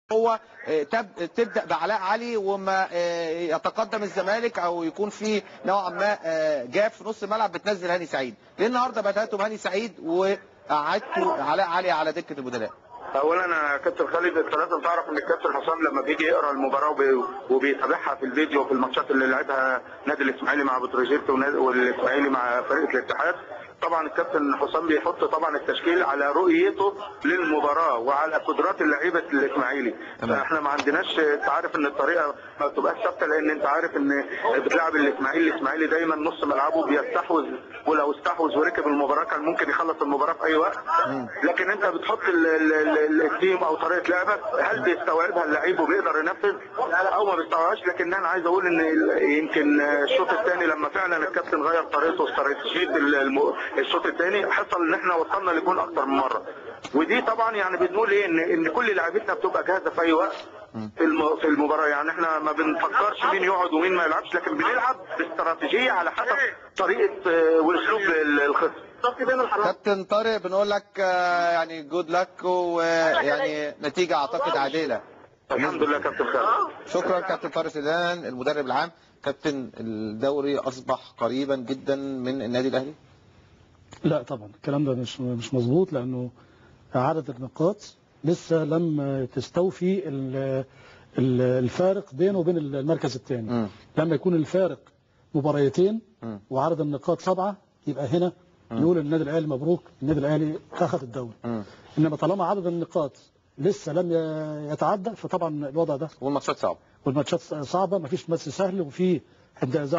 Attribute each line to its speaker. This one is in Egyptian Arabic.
Speaker 1: هو آه، تب- تبدا بعلاء علي وما آه، يتقدم الزمالك او يكون في نوعا ما آه، جاب في نص الملعب بتنزل هاني سعيد ليه النهارده بداتوا بهاني سعيد وقعدتوا علاء علي على دكه البدلاء
Speaker 2: اولا انا كابتن خالد انت لازم تعرف ان الكابتن حسام لما بيجي يقرا المباراه وبي- وبيتابعها في الفيديو في الماتشات اللي لعبها نادي الاسماعيلي مع بتروجيت ونادي- والاسماعيلي مع فريق الاتحاد طبعا الكابتن حسام بيحط طبعا التشكيل على رؤيته للمباراه وعلى قدرات اللعيبه الاسماعيلي
Speaker 1: تمام.
Speaker 2: فاحنا ما عندناش انت عارف ان الطريقه ما بتبقاش ثابته لان انت عارف ان بتلعب الاسماعيلي الاسماعيلي دايما نص ملعبه بيستحوذ ولو استحوذ وركب المباراه كان ممكن يخلص المباراه في اي وقت لكن انت بتحط ال- ال- ال- التيم او طريقه لعبك هل بيستوعبها اللعيب وبيقدر ينفذ او ما بيستوعبهاش لكن انا عايز اقول ان ال- يمكن الشوط الثاني لما فعلا الكابتن غير طريقته واستراتيجيه ال- الم- الشوط الثاني حصل ان احنا وصلنا لجون اكتر من مره ودي طبعا يعني بنقول ايه ان ان كل لعيبتنا بتبقى جاهزه في اي وقت في الم- في المباراه يعني احنا ما بنفكرش مين يقعد ومين ما يلعبش لكن بنلعب باستراتيجيه على حسب طريقه آه، واسلوب ال- الخصم
Speaker 1: كابتن طارق بنقول لك آه، يعني جود لك ويعني نتيجه اعتقد عادله
Speaker 2: الحمد لله كابتن خالد
Speaker 1: شكرا كابتن طارق سيدان المدرب العام كابتن الدوري اصبح قريبا جدا من النادي الاهلي
Speaker 3: لا طبعا الكلام ده مش مش مظبوط لانه عدد النقاط لسه لم تستوفي ال- ال- الفارق بينه وبين المركز الثاني
Speaker 1: مم.
Speaker 3: لما يكون الفارق مباريتين
Speaker 1: مم.
Speaker 3: وعدد النقاط سبعة يبقى هنا نقول النادي الاهلي مبروك النادي الاهلي اخذ الدوري
Speaker 1: مم.
Speaker 3: انما طالما عدد النقاط لسه لم ي- يتعدى فطبعا الوضع ده
Speaker 1: والماتشات صعبه
Speaker 3: والماتشات صعبه مفيش ماتش سهل وفي عند